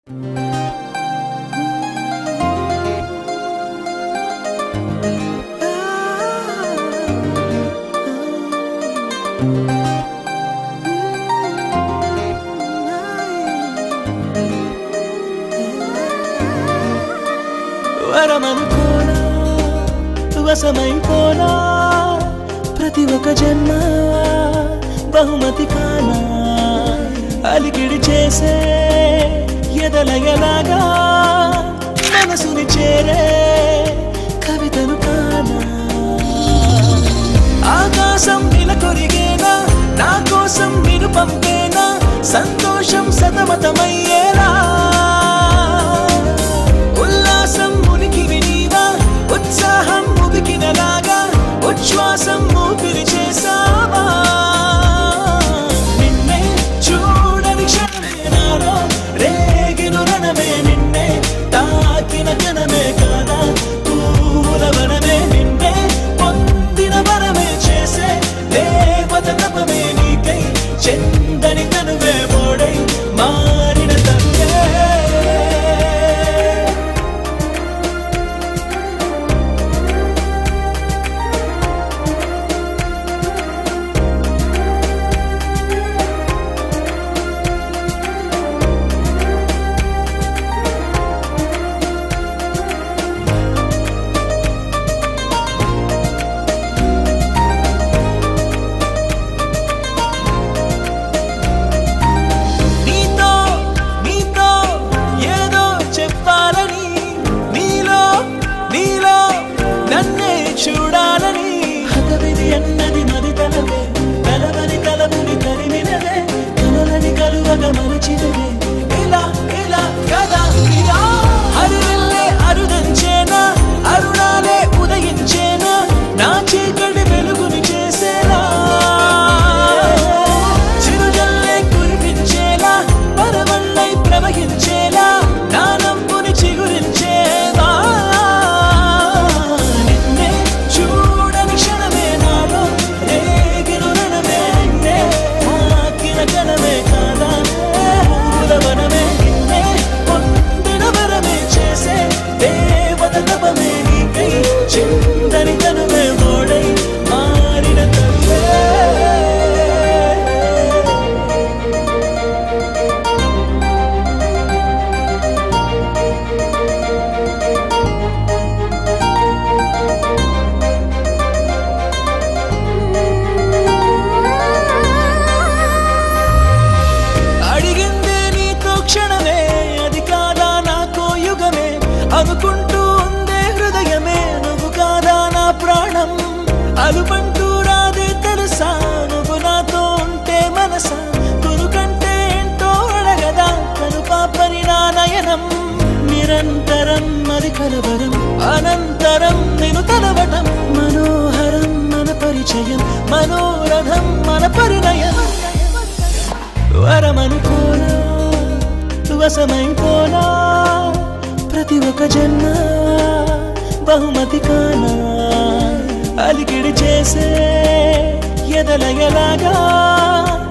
వరమనుకోనా వశమైపోనా ప్రతి ఒక్క జన్మ బహుమతి కానా అలికిడి చేసే ఎదలయలాగా మనసుని చేరే కవితను కానా ఆకాశం నిలకొరిగేనా నా కోసం మీరు పంపేనా సంతోషం సతమతమయ్యేలా ఉల్లాసం ఉనికి వినీవా ఉత్సాహం ఉబికినలాగా ఉచ్ఛ్వాసం ఊపిరి చేసావా నిన్నే చూడని క్షణమే నాలో రేగిను రణమే నిన్నే తాకిన క్షణమే కాదా పూలవనమే నిన్నే పొందిన వరమే చేసే దేవత తపమే నీకై చెందని తనువే మోడై మారిన తనువే నీతో నీతో ఏదో చెప్పాలని నీలో నీలో నన్నే చూడాలని హతవిధి అన్నది మది తలవే కలవని కలవుని తరిమినవే కలలని కలువగ మరచినవే ఇలా ఇలా కదా ఇలా హరివెల్లే అరుదంచేనా అరుణాలే ఉదయించేనా నా చీకటి వెలుగుని చేసేలా చిరుజల్లే కురిపించేలా పరవళ్ళై ప్రవహించేలా నా నవ్వుని చిగురించేవా నిన్నే చూడని క్షణమే నాలో రేగిను రణమే నిన్నే తాకిన కణమే కాదా పూలవనమే నిన్నే పొందిన వరమే చేసే దేవత తపమే నీకై చిందని తనువే మోడై మారిన తనువే అడిగిందే నీతో క్షణమే అది కాదా నాకో యుగమే అనుకుంటూ ఉందే హృదయమే నువ్వు కాదా నా ప్రాణం అలుపంటూ రాదే తెలుసా నువ్వు నాతో ఉంటే మనసా కొనుకంటే ఏంటో అడగదా కను పాపని నా నయనం నిరంతరం మరి కలవరం అనంతరం నేను తలవటం మనోహరం మన పరిచయం మనోరథం మన పరిణయం వరమనుకోనా వశమైపోనా ప్రతి ఒక్క జన్మ బహుమతి కానా అలికిడి చేసే ఎదలయలాగా